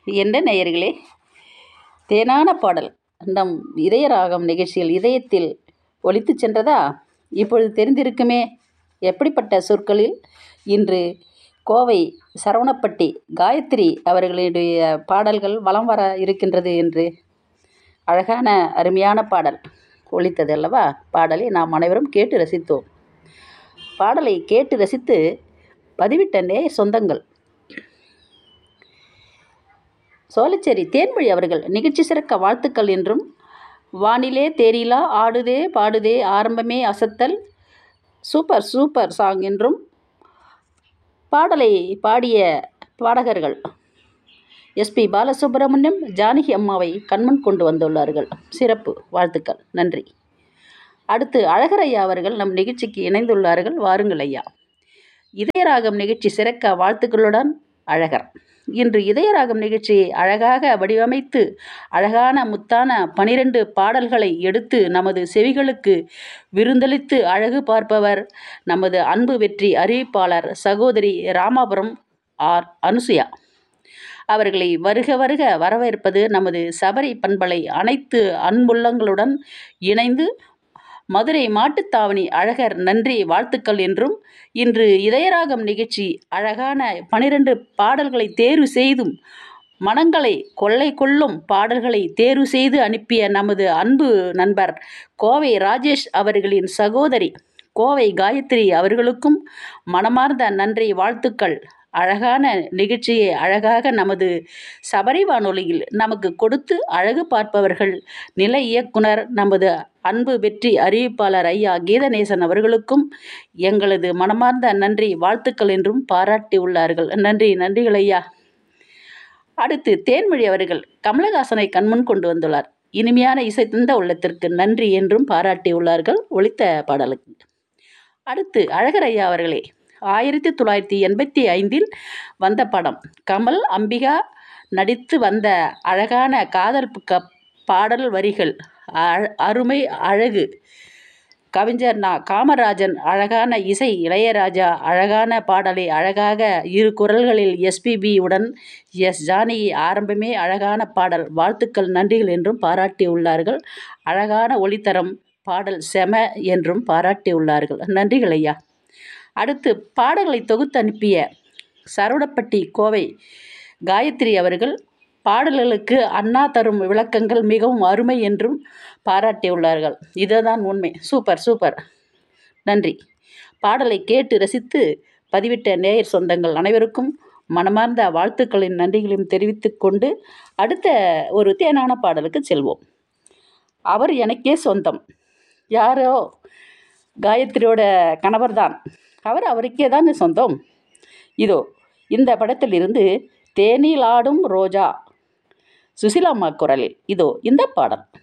என்ன நேயர்களே தேனான பாடல் நம் இதய ராகம் நிகழ்ச்சியில் இதயத்தில் ஒலித்துச் சென்றதா இப்பொழுது தெரிந்திருக்குமே எப்படிப்பட்ட சொற்களில் இன்று கோவை சரவணப்பட்டி காயத்ரி அவர்களுடைய பாடல்கள் வலம் வர இருக்கின்றது என்று அழகான அருமையான பாடல் ஒலித்தது அல்லவா பாடலை நாம் அனைவரும் கேட்டு ரசித்தோம் பாடலை கேட்டு ரசித்து பதிவிட்ட நேய சொந்தங்கள் சோலைச்சேரி தேன்மொழி அவர்கள் நிகழ்ச்சி சிறக்க வாழ்த்துக்கள் என்றும் வானிலே தேரிலா ஆடுதே பாடுதே ஆரம்பமே அசத்தல் சூப்பர் சூப்பர் சாங் என்றும் பாடலை பாடிய பாடகர்கள் எஸ்பி பாலசுப்ரமணியம் ஜானகி அம்மாவை கண்முன் கொண்டு வந்துள்ளார்கள் சிறப்பு வாழ்த்துக்கள் நன்றி அடுத்து அழகர் ஐயா அவர்கள் நம் நிகழ்ச்சிக்கு இணைந்துள்ளார்கள் வாருங்கள் ஐயா இதயராகம் நிகழ்ச்சி சிறக்க வாழ்த்துக்களுடன் அழகர் இன்று இதயராகம் நிகழ்ச்சியை அழகாக வடிவமைத்து அழகான முத்தான பனிரெண்டு பாடல்களை எடுத்து நமது செவிகளுக்கு விருந்தளித்து அழகு பார்ப்பவர் நமது அன்பு வெற்றி அறிவிப்பாளர் சகோதரி ராமாபுரம் ஆர் அனுசுயா அவர்களை வருக வருக வரவேற்பது நமது சபரி பண்பலை அனைத்து அன்புள்ளங்களுடன் இணைந்து மதுரை மாட்டுத்தாவணி அழகர் நன்றி வாழ்த்துக்கள் என்றும் இன்று இதயராகம் நிகழ்ச்சி அழகான பனிரெண்டு பாடல்களை தேர்வு செய்தும் மனங்களை கொள்ளை கொள்ளும் பாடல்களை தேர்வு செய்து அனுப்பிய நமது அன்பு நண்பர் கோவை ராஜேஷ் அவர்களின் சகோதரி கோவை காயத்ரி அவர்களுக்கும் மனமார்ந்த நன்றி வாழ்த்துக்கள் அழகான நிகழ்ச்சியை அழகாக நமது சபரி வானொலியில் நமக்கு கொடுத்து அழகு பார்ப்பவர்கள் நிலை இயக்குனர் நமது அன்பு வெற்றி அறிவிப்பாளர் ஐயா கீதநேசன் அவர்களுக்கும் எங்களது மனமார்ந்த நன்றி வாழ்த்துக்கள் என்றும் பாராட்டி உள்ளார்கள் நன்றி நன்றிகள் ஐயா அடுத்து தேன்மொழி அவர்கள் கமலஹாசனை கண்முன் கொண்டு வந்துள்ளார் இனிமையான இசை தந்த உள்ளத்திற்கு நன்றி என்றும் பாராட்டியுள்ளார்கள் ஒழித்த பாடலுக்கு அடுத்து அழகர் ஐயா அவர்களே ஆயிரத்தி தொள்ளாயிரத்தி எண்பத்தி ஐந்தில் வந்த படம் கமல் அம்பிகா நடித்து வந்த அழகான காதல் க பாடல் வரிகள் அருமை அழகு கவிஞர் நா காமராஜன் அழகான இசை இளையராஜா அழகான பாடலை அழகாக இரு குரல்களில் எஸ்பிபி உடன் எஸ் ஜானகி ஆரம்பமே அழகான பாடல் வாழ்த்துக்கள் நன்றிகள் என்றும் பாராட்டியுள்ளார்கள் அழகான ஒளித்தரம் பாடல் செம என்றும் பாராட்டியுள்ளார்கள் நன்றிகள் ஐயா அடுத்து பாடல்களை தொகுத்து அனுப்பிய சரவணப்பட்டி கோவை காயத்ரி அவர்கள் பாடல்களுக்கு அண்ணா தரும் விளக்கங்கள் மிகவும் அருமை என்றும் பாராட்டியுள்ளார்கள் இதுதான் உண்மை சூப்பர் சூப்பர் நன்றி பாடலை கேட்டு ரசித்து பதிவிட்ட நேயர் சொந்தங்கள் அனைவருக்கும் மனமார்ந்த வாழ்த்துக்களின் நன்றிகளையும் தெரிவித்து கொண்டு அடுத்த ஒரு தேனான பாடலுக்கு செல்வோம் அவர் எனக்கே சொந்தம் யாரோ காயத்ரியோட கணவர்தான் அவர் அவருக்கே தானே சொந்தம் இதோ இந்த படத்தில் இருந்து தேனில் ஆடும் ரோஜா சுசிலாம்மா குரலில் இதோ இந்த பாடல்